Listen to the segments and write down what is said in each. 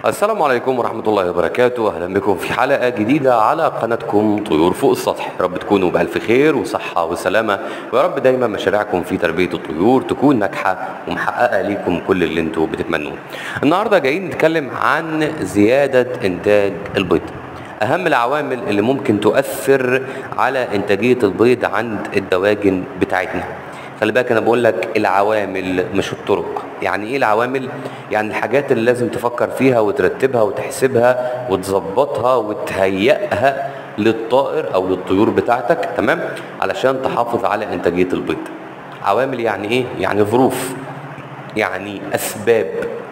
السلام عليكم ورحمة الله وبركاته أهلا بكم في حلقة جديدة على قناتكم طيور فوق السطح يا رب تكونوا بألف خير وصحة وسلامة ويا رب دايما مشاريعكم في تربية الطيور تكون ناجحة ومحققة ليكم كل اللي انتوا بتتمنوه النهاردة جايين نتكلم عن زيادة إنتاج البيض أهم العوامل اللي ممكن تؤثر على إنتاجية البيض عند الدواجن بتاعتنا خلي بالك انا بقول لك العوامل مش الطرق يعني ايه العوامل يعني الحاجات اللي لازم تفكر فيها وترتبها وتحسبها وتظبطها وتهيئها للطائر او للطيور بتاعتك تمام علشان تحافظ على انتاجيه البيض عوامل يعني ايه يعني ظروف يعني اسباب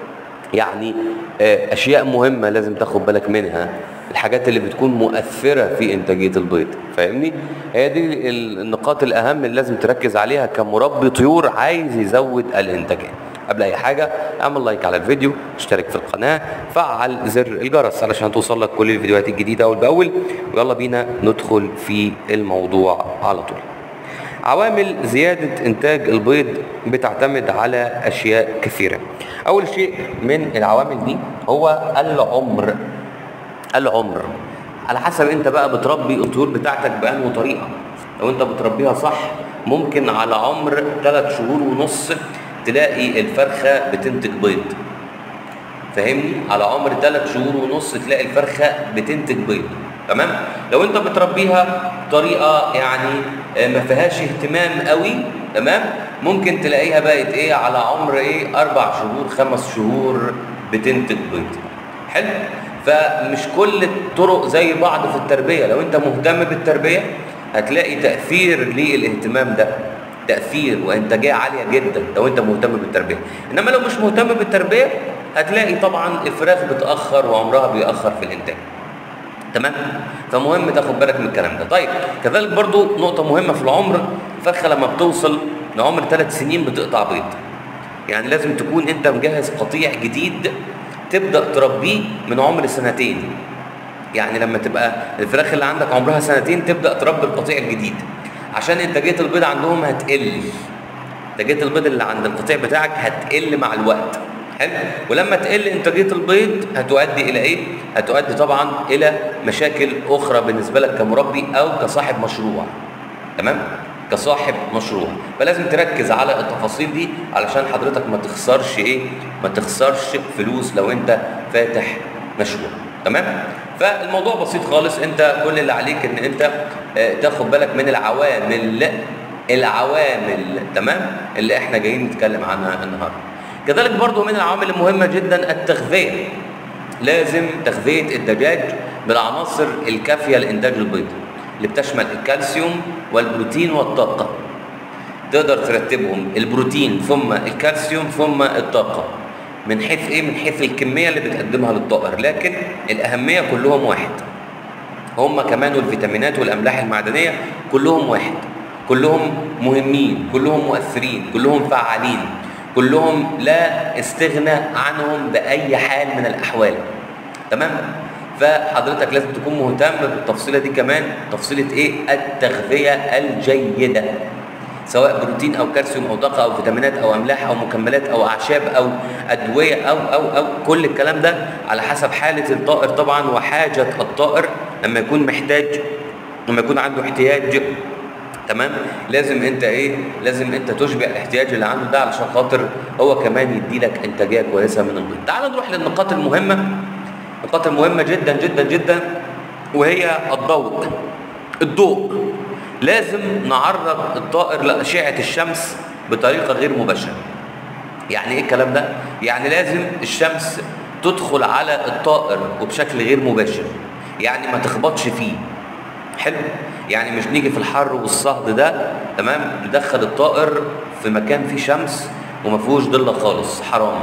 يعني آه، اشياء مهمه لازم تاخد بالك منها الحاجات اللي بتكون مؤثره في انتاجيه البيض فاهمني هي دي النقاط الاهم اللي لازم تركز عليها كمربي طيور عايز يزود الانتاجيه قبل اي حاجه اعمل لايك على الفيديو اشترك في القناه فعل زر الجرس علشان توصل لك كل الفيديوهات الجديده اول باول ويلا بينا ندخل في الموضوع على طول عوامل زيادة إنتاج البيض بتعتمد على أشياء كثيرة أول شيء من العوامل دي هو العمر العمر على حسب انت بقى بتربي الطيور بتاعتك بأنه طريقة لو انت بتربيها صح ممكن على عمر 3 شهور ونص تلاقي الفرخة بتنتج بيض فاهمني على عمر 3 شهور ونص تلاقي الفرخه بتنتج بيض تمام لو انت بتربيها طريقه يعني آه، ما فيهاش اهتمام قوي تمام ممكن تلاقيها بقت ايه على عمر ايه اربع شهور خمس شهور بتنتج بيض حلو فمش كل الطرق زي بعض في التربيه لو انت مهتم بالتربيه هتلاقي تاثير للاهتمام ده تاثير وانتاجيه عاليه جدا لو انت مهتم بالتربيه انما لو مش مهتم بالتربيه هتلاقي طبعا الفراخ بتاخر وعمرها بيأخر في الانتاج تمام فمهم تاخد بالك من الكلام ده طيب كذلك برضو نقطه مهمه في العمر الفرخه لما بتوصل لعمر ثلاث سنين بتقطع بيض يعني لازم تكون انت مجهز قطيع جديد تبدا تربيه من عمر سنتين يعني لما تبقى الفراخ اللي عندك عمرها سنتين تبدا تربي القطيع الجديد عشان انتاجيه البيض عندهم هتقل انتاجيه البيض اللي عند القطيع بتاعك هتقل مع الوقت حلو ولما تقل انتاجيه البيض هتؤدي الى ايه هتؤدي طبعا الى مشاكل اخرى بالنسبه لك كمربي او كصاحب مشروع تمام كصاحب مشروع فلازم تركز على التفاصيل دي علشان حضرتك ما تخسرش ايه ما تخسرش فلوس لو انت فاتح مشروع تمام فالموضوع بسيط خالص انت كل اللي عليك ان انت آه، تاخد بالك من العوامل العوامل تمام اللي احنا جايين نتكلم عنها النهارده كذلك برضو من العوامل المهمه جدا التغذيه لازم تغذيه الدجاج بالعناصر الكافيه لانتاج البيض اللي بتشمل الكالسيوم والبروتين والطاقه تقدر ترتبهم البروتين ثم الكالسيوم ثم الطاقه من حيث ايه من حيث الكميه اللي بتقدمها للطائر لكن الاهميه كلهم واحد هم كمان والفيتامينات والاملاح المعدنيه كلهم واحد كلهم مهمين كلهم مؤثرين كلهم فعالين كلهم لا استغنى عنهم باي حال من الاحوال تمام فحضرتك لازم تكون مهتم بالتفصيله دي كمان تفصيله ايه التغذيه الجيده سواء بروتين او كالسيوم او طاقه او فيتامينات او املاح او مكملات او اعشاب او ادويه او او او كل الكلام ده على حسب حاله الطائر طبعا وحاجه الطائر لما يكون محتاج لما يكون عنده احتياج تمام لازم انت ايه لازم انت تشبع الاحتياج اللي عنده ده علشان خاطر هو كمان يدي لك انتاجيه كويسه من البيض تعال نروح للنقاط المهمه النقاط المهمه جدا جدا جدا وهي الضوء الضوء لازم نعرض الطائر لاشعه الشمس بطريقه غير مباشره يعني ايه الكلام ده يعني لازم الشمس تدخل على الطائر وبشكل غير مباشر يعني ما تخبطش فيه حلو يعني مش نيجي في الحر والصهد ده تمام ندخل الطائر في مكان فيه شمس وما فيهوش ضله خالص حرام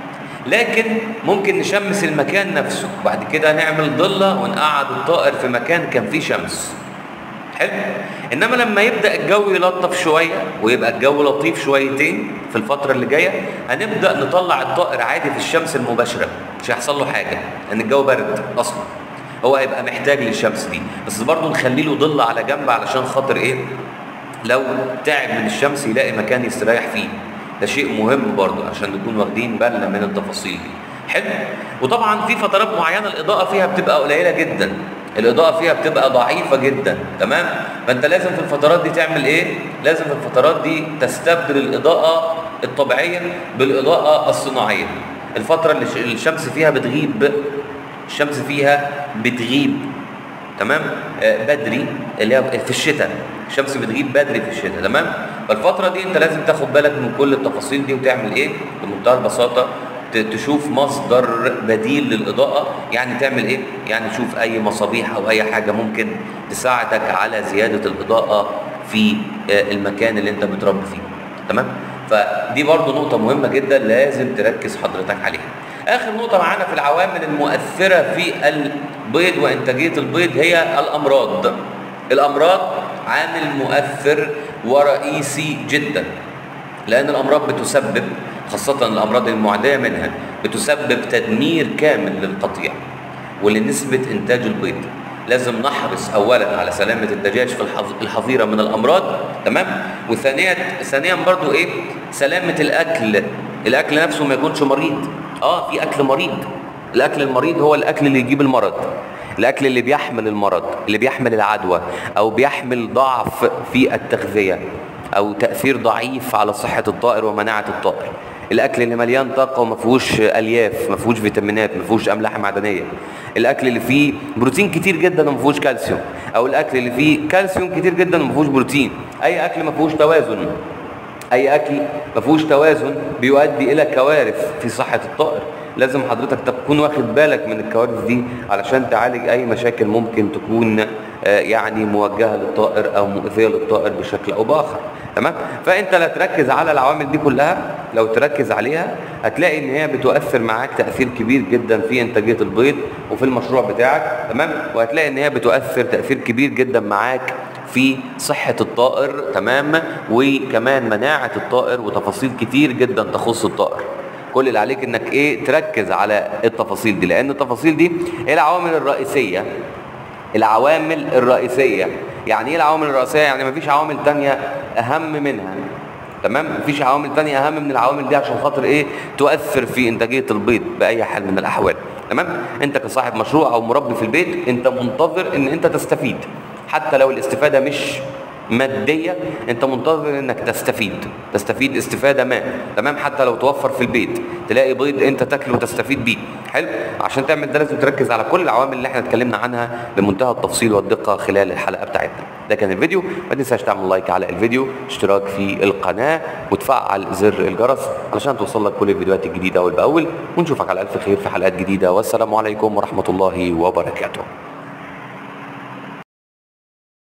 لكن ممكن نشمس المكان نفسه وبعد كده نعمل ضله ونقعد الطائر في مكان كان فيه شمس حلو انما لما يبدا الجو يلطف شويه ويبقى الجو لطيف شويتين في الفتره اللي جايه هنبدا نطلع الطائر عادي في الشمس المباشره مش هيحصل له حاجه لان الجو برد اصلا هو هيبقى محتاج للشمس دي بس برضه نخلي له ظل على جنب علشان خاطر ايه لو تعب من الشمس يلاقي مكان يستريح فيه ده شيء مهم برضه عشان نكون واخدين بالنا من التفاصيل دي حلو وطبعا في فترات معينه الاضاءه فيها بتبقى قليله جدا الاضاءه فيها بتبقى ضعيفه جدا تمام فانت لازم في الفترات دي تعمل ايه لازم في الفترات دي تستبدل الاضاءه الطبيعيه بالاضاءه الصناعيه الفتره اللي الش- الشمس فيها بتغيب الشمس فيها بتغيب تمام آه بدري اللي هي في الشتاء الشمس بتغيب بدري في الشتاء تمام فالفتره دي انت لازم تاخد بالك من كل التفاصيل دي وتعمل ايه بمنتهى البساطه ت- تشوف مصدر بديل للاضاءه يعني تعمل ايه يعني تشوف اي مصابيح او اي حاجه ممكن تساعدك على زياده الاضاءه في آه، المكان اللي انت بتربي فيه تمام فدي برضو نقطة مهمة جدا لازم تركز حضرتك عليها آخر نقطة معانا في العوامل المؤثرة في البيض وإنتاجية البيض هي الأمراض الأمراض عامل مؤثر ورئيسي جدا لأن الأمراض بتسبب خاصة الأمراض المعدية منها بتسبب تدمير كامل للقطيع ولنسبة إنتاج البيض لازم نحرص أولا على سلامة الدجاج في الحظ- الحظيرة من الأمراض تمام وثانيا ثانيا برضو إيه سلامة الأكل الأكل نفسه ما يكونش مريض آه في أكل مريض الأكل المريض هو الأكل اللي يجيب المرض الاكل اللي بيحمل المرض اللي بيحمل العدوى او بيحمل ضعف في التغذيه او تاثير ضعيف على صحه الطائر ومناعه الطائر الاكل اللي مليان طاقه وما فيهوش الياف ما فيهوش فيتامينات ما فيهوش املاح معدنيه الاكل اللي فيه بروتين كتير جدا وما فيهوش كالسيوم او الاكل اللي فيه كالسيوم كتير جدا وما فيهوش بروتين اي اكل ما فيهوش توازن اي اكل ما فيهوش توازن بيؤدي الى كوارث في صحه الطائر لازم حضرتك تكون واخد بالك من الكوارث دي علشان تعالج اي مشاكل ممكن تكون آه، يعني موجهه للطائر او مؤذيه للطائر بشكل او باخر تمام فانت لا تركز على العوامل دي كلها لو تركز عليها هتلاقي ان هي بتؤثر معاك تاثير كبير جدا في انتاجيه البيض وفي المشروع بتاعك تمام وهتلاقي ان هي بتؤثر تاثير كبير جدا معاك في صحة الطائر تمام وكمان مناعة الطائر وتفاصيل كتير جدا تخص الطائر كل اللي عليك انك ايه تركز على التفاصيل دي لان التفاصيل دي هي العوامل الرئيسية العوامل الرئيسية يعني ايه العوامل الرئيسية يعني مفيش عوامل تانية اهم منها تمام مفيش عوامل تانية اهم من العوامل دي عشان خاطر ايه تؤثر في انتاجية البيض باي حال من الاحوال تمام انت كصاحب مشروع او مربي في البيت انت منتظر ان انت تستفيد حتى لو الاستفادة مش مادية انت منتظر انك تستفيد تستفيد استفادة ما تمام حتى لو توفر في البيت تلاقي بيض انت تاكله وتستفيد بيه حلو عشان تعمل ده لازم تركز على كل العوامل اللي احنا اتكلمنا عنها بمنتهى التفصيل والدقة خلال الحلقة بتاعتنا ده كان الفيديو ما تنساش تعمل لايك على الفيديو اشتراك في القناة وتفعل زر الجرس علشان توصل لك كل الفيديوهات الجديدة اول باول ونشوفك على الف خير في حلقات جديدة والسلام عليكم ورحمة الله وبركاته